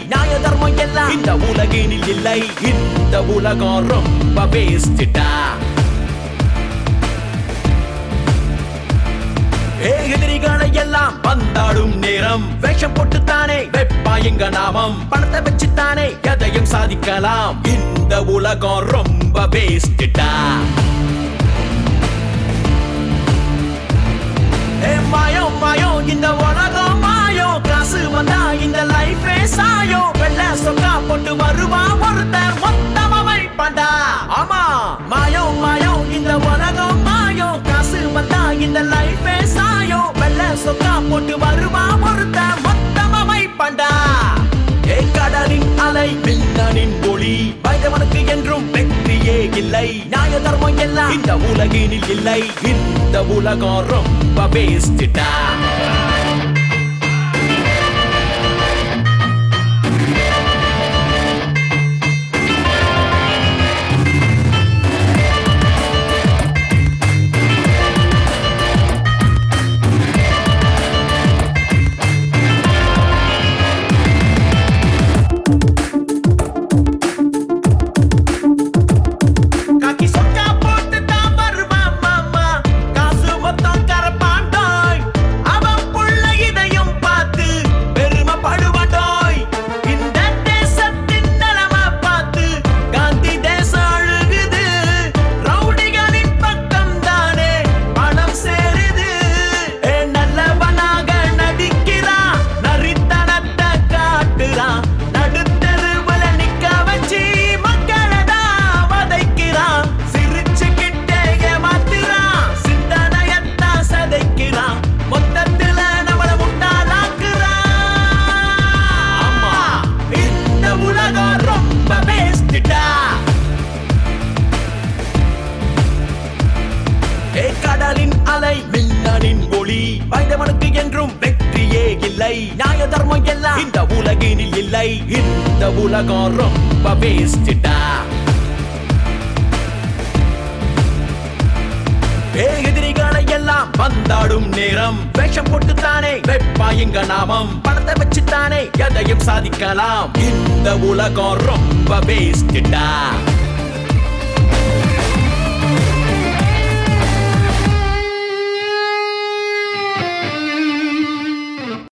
நியாய தர்மம் எல்லாம் இந்த உலகினில் இல்லை இந்த உலகம் ரொம்ப வேஸ்டா எதிரிகளை எல்லாம் வந்தாடும் நேரம் வேஷம் போட்டுத்தானே வெப்பா எங்க நாமம் பணத்தை வச்சுத்தானே எதையும் சாதிக்கலாம் இந்த உலகம் ரொம்ப வேஸ்டா ஏ மாயம் மாயம் இந்த உலகம் மாயம் காசு வந்தா இந்த லைஃபே சாயம் வெள்ள சொக்கா போட்டு வருவான் ஒருத்தன் மொத்தமா வைப்பாண்டா ஆமா மாயம் மாயம் இந்த உலகம் மாயம் காசு வந்தா இந்த லைஃபே சாயம் வெள்ள சொக்கா போட்டு வருவான் ஒருத்தன் மொத்தமா வைப்பாண்டா ஏ கடலின் அலை மின்னனின் ஒளி வைதவனுக்கு என்றும் வெற்றியே இல்லை நியாய தர்மம் எல்லாம் இந்த உலகினில் இல்லை இந்த உலகம் ரொம்ப வேஸ்டா காக்கி சொக்கா போட்டு தான் வருவான் மாமா காசு மொத்தம் கரப்பாண்டோய் அவன் புள்ள இதையும் பார்த்து பெருமைப்படுவாண்டோய் இந்த தேசத்தின் நிலைமை பார்த்து காந்தி தேசம் அழுகுது ரவுடிகளின் பக்கம் தானே பணம் சேருது ஏ நல்லவனாக நடிக்கிறான் நரித்தனத்தை காட்டுறான் நடுத்தெருவுல நிக்க வச்சு மக்களை தான் வதைக்கிறான் சிரிச்சுக்கிட்டே ஏமாத்துறான் சிந்தனையத்தான் சதைக்கிறான் மொத்தத்துல நம்மள முட்டாளாக்குறான் ஆமா இந்த உலகம் ரொம்ப வேஸ்டா ஏ கடலின் அலை மின்னலின் ஒளி வைதவனுக்கு என்றும் வெற்றியே இல்லை நியாய தர்மம் எல்லாம் இந்த உலகினில் இல்லை இந்த உலகம் ரொம்ப வேஸ்டா ஏ எதிரிகளை எல்லாம் வந்தாடும் நேரம் வேஷம் போட்டுத்தானே வெப்பா எங்க நாமம் பணத்தை வச்சுத்தானே எதையும் சாதிக்கலாம் இந்த உலகம் ரொம்ப வேஸ்டா